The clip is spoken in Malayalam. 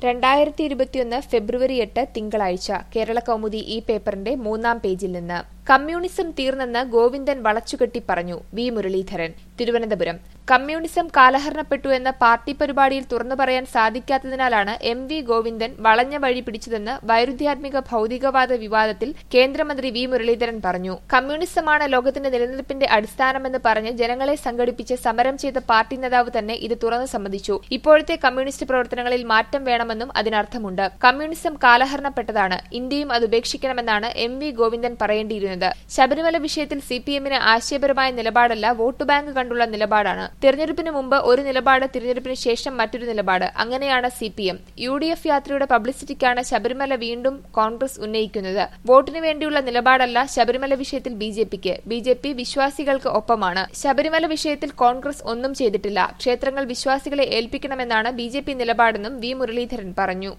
രണ്ടായിരത്തി ഇരുപത്തിയൊന്ന് ഫെബ്രുവരി എട്ട് തിങ്കളാഴ്ച കേരള കൗമുദി ഈ പേപ്പറിന്റെ മൂന്നാം പേജിൽ നിന്ന് കമ്മ്യൂണിസം തീർന്നെന്ന് ഗോവിന്ദൻ വളച്ചുകെട്ടി പറഞ്ഞു വി മുരളീധരൻ തിരുവനന്തപുരം കമ്മ്യൂണിസം കാലഹരണപ്പെട്ടു എന്ന പാർട്ടി പരിപാടിയിൽ തുറന്നു പറയാൻ സാധിക്കാത്തതിനാലാണ് എം വി ഗോവിന്ദൻ വളഞ്ഞ വഴി പിടിച്ചതെന്ന് വൈരുദ്ധ്യാത്മിക ഭൗതികവാദ വിവാദത്തിൽ കേന്ദ്രമന്ത്രി വി മുരളീധരൻ പറഞ്ഞു കമ്മ്യൂണിസമാണ് ലോകത്തിന്റെ നിലനിൽപ്പിന്റെ അടിസ്ഥാനമെന്ന് പറഞ്ഞ് ജനങ്ങളെ സംഘടിപ്പിച്ച് സമരം ചെയ്ത പാർട്ടി നേതാവ് തന്നെ ഇത് തുറന്നു സമ്മതിച്ചു ഇപ്പോഴത്തെ കമ്മ്യൂണിസ്റ്റ് പ്രവർത്തനങ്ങളിൽ മാറ്റം വേണമെന്നും അതിനർത്ഥമുണ്ട് കമ്മ്യൂണിസം കാലഹരണപ്പെട്ടതാണ് ഇന്ത്യയും അത് ഉപേക്ഷിക്കണമെന്നാണ് എം വി ഗോവിന്ദൻ പറയേണ്ടിയിരുന്നത് ശബരിമല വിഷയത്തിൽ സി പി എമ്മിന് ആശയപരമായ നിലപാടല്ല വോട്ട് ബാങ്ക് കണ്ടുള്ള നിലപാടാണ് തിരഞ്ഞെടുപ്പിന് മുമ്പ് ഒരു നിലപാട് തിരഞ്ഞെടുപ്പിന് ശേഷം മറ്റൊരു നിലപാട് അങ്ങനെയാണ് C P M U D F യാത്രയുടെ പബ്ലിസിറ്റിക്കാണ് ശബരിമല വീണ്ടും കോൺഗ്രസ് ഉന്നയിക്കുന്നത് വോട്ടിന് വേണ്ടിയുള്ള നിലപാടല്ല ശബരിമല വിഷയത്തിൽ ബി ജെ പിക്ക് ബി ജെ പി വിശ്വാസികൾക്ക് ഒപ്പമാണ് ശബരിമല വിഷയത്തിൽ കോൺഗ്രസ് ഒന്നും ചെയ്തിട്ടില്ല ക്ഷേത്രങ്ങൾ വിശ്വാസികളെ ഏൽപ്പിക്കണമെന്നാണ് ബി ജെ പി നിലപാടെന്നും വി മുരളീധരൻ പറഞ്ഞു